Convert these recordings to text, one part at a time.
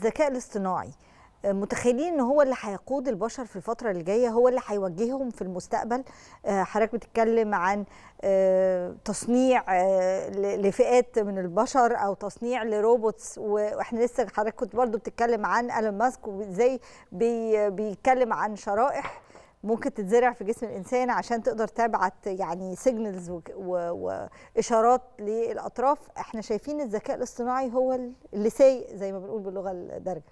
الذكاء الاصطناعي متخيلين ان هو اللي هيقود البشر في الفتره اللي جايه هو اللي هيوجههم في المستقبل حضرتك بتتكلم عن تصنيع لفئات من البشر او تصنيع لروبوتس واحنا لسه حضرتك كنت برضو بتتكلم عن ايلون ماسك وازاي بي بيتكلم عن شرائح ممكن تتزرع في جسم الانسان عشان تقدر تبعت يعني سيجنالز واشارات للاطراف احنا شايفين الذكاء الاصطناعي هو اللي سايق زي ما بنقول باللغه الدارجه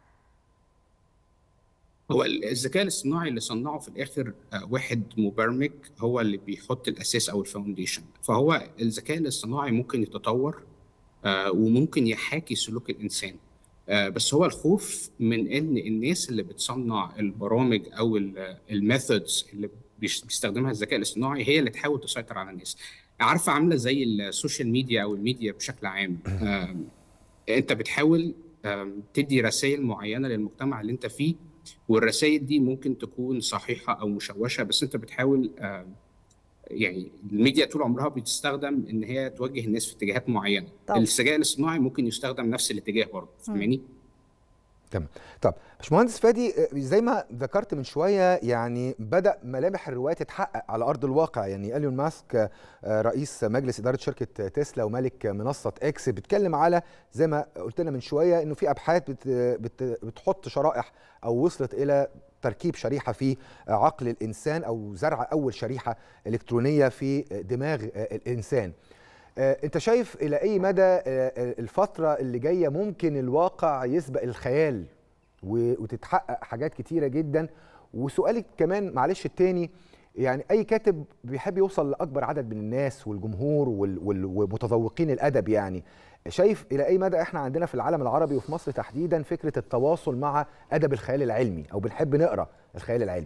هو الذكاء الاصطناعي اللي صنعه في الاخر واحد مبرمج هو اللي بيحط الاساس او الفاونديشن فهو الذكاء الاصطناعي ممكن يتطور وممكن يحاكي سلوك الانسان بس هو الخوف من ان الناس اللي بتصنع البرامج او الميثودز اللي بيستخدمها الذكاء الاصطناعي هي اللي تحاول تسيطر على الناس عارفه عامله زي السوشيال ميديا او الميديا بشكل عام انت بتحاول تدي رسائل معينه للمجتمع اللي انت فيه والرسائل دي ممكن تكون صحيحه او مشوشه بس انت بتحاول يعني الميديا طول عمرها بتستخدم ان هي توجه الناس في اتجاهات معينه الذكاء الاصطناعي ممكن يستخدم نفس الاتجاه برضه فاهماني تمام طب باشمهندس فادي زي ما ذكرت من شويه يعني بدا ملامح الروايه تتحقق على ارض الواقع يعني ايلون ماسك رئيس مجلس اداره شركه تسلا ومالك منصه اكس بيتكلم على زي ما قلت لنا من شويه انه في ابحاث بت بت بتحط شرائح او وصلت الى تركيب شريحه في عقل الانسان او زرع اول شريحه الكترونيه في دماغ الانسان انت شايف الى اي مدى الفتره اللي جايه ممكن الواقع يسبق الخيال وتتحقق حاجات كتيره جدا وسؤالي كمان معلش التاني يعني اي كاتب بيحب يوصل لاكبر عدد من الناس والجمهور ومتذوقين الادب يعني شايف الى اي مدى احنا عندنا في العالم العربي وفي مصر تحديدا فكره التواصل مع ادب الخيال العلمي او بنحب نقرا الخيال العلمي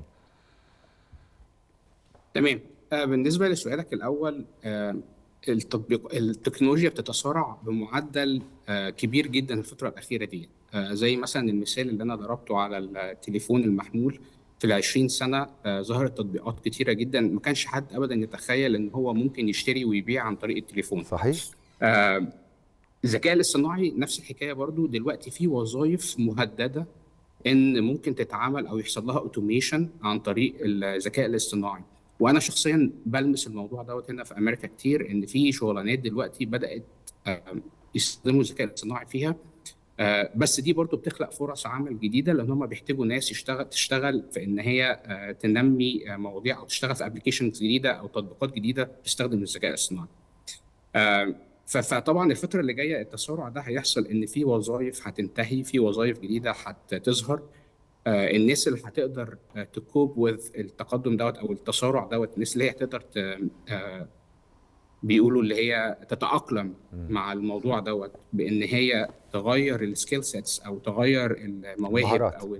تمام آه بالنسبه لسؤالك الاول آه التطبيق التكنولوجيا بتتسارع بمعدل آه كبير جدا الفتره الاخيره دي آه زي مثلا المثال اللي انا ضربته على التليفون المحمول في ال 20 سنه آه ظهرت تطبيقات كتيره جدا ما كانش حد ابدا يتخيل ان هو ممكن يشتري ويبيع عن طريق التليفون صحيح آه الذكاء الاصطناعي نفس الحكايه برضو دلوقتي في وظائف مهدده ان ممكن تتعمل او يحصل لها اوتوميشن عن طريق الذكاء الاصطناعي وانا شخصيا بلمس الموضوع دوت هنا في امريكا كتير ان في شغلانات دلوقتي بدات يستخدموا الذكاء الاصطناعي فيها بس دي برضو بتخلق فرص عمل جديده لان هم بيحتاجوا ناس يشتغل تشتغل في ان هي تنمي مواضيع او تشتغل في ابلكيشنز جديده او تطبيقات جديده تستخدم الذكاء الاصطناعي فطبعا الفتره اللي جايه التسارع ده هيحصل ان في وظائف هتنتهي في وظائف جديده هتظهر الناس اللي هتقدر تكوب وذ التقدم دوت او التسارع دوت الناس اللي هي هتقدر بيقولوا اللي هي تتاقلم مع الموضوع دوت بان هي تغير السكيل سيتس او تغير المواهب او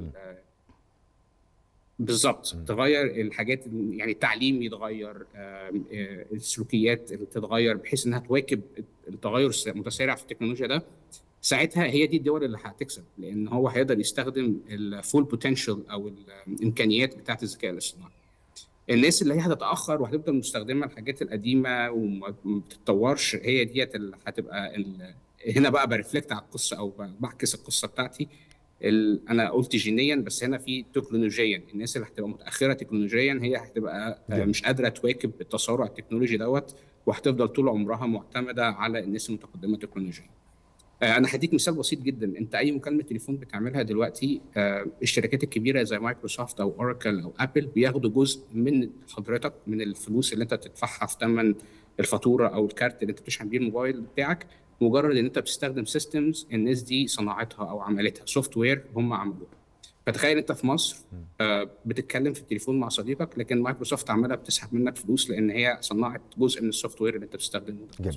بالظبط تغير الحاجات يعني التعليم يتغير السلوكيات تتغير بحيث انها تواكب التغير المتسارع في التكنولوجيا ده ساعتها هي دي الدول اللي هتكسب لان هو هيقدر يستخدم الفول بوتنشال او الامكانيات بتاعت الذكاء الاصطناعي الناس اللي هي هتتاخر وهتفضل مستخدمه الحاجات القديمه وما بتتطورش هي ديت اللي هتبقى هنا بقى برفلكت على القصه او بعكس القصه بتاعتي انا قلت جينيا بس هنا في تكنولوجيا الناس اللي هتبقى متاخره تكنولوجيا هي هتبقى مش قادره تواكب التسارع التكنولوجي دوت وهتفضل طول عمرها معتمده على الناس المتقدمه تكنولوجيا انا هديك مثال بسيط جدا انت اي مكالمه تليفون بتعملها دلوقتي الشركات الكبيره زي مايكروسوفت او اوراكل او ابل بياخدوا جزء من حضرتك من الفلوس اللي انت بتدفعها في ثمن الفاتوره او الكارت اللي انت بتشحن بيه الموبايل بتاعك مجرد ان انت بتستخدم سيستمز الناس دي صنعتها او عملتها سوفت وير هم عملوها فتخيل انت في مصر بتتكلم في التليفون مع صديقك لكن مايكروسوفت عماله بتسحب منك فلوس لان هي صنعت جزء من السوفت وير اللي انت بتستخدمه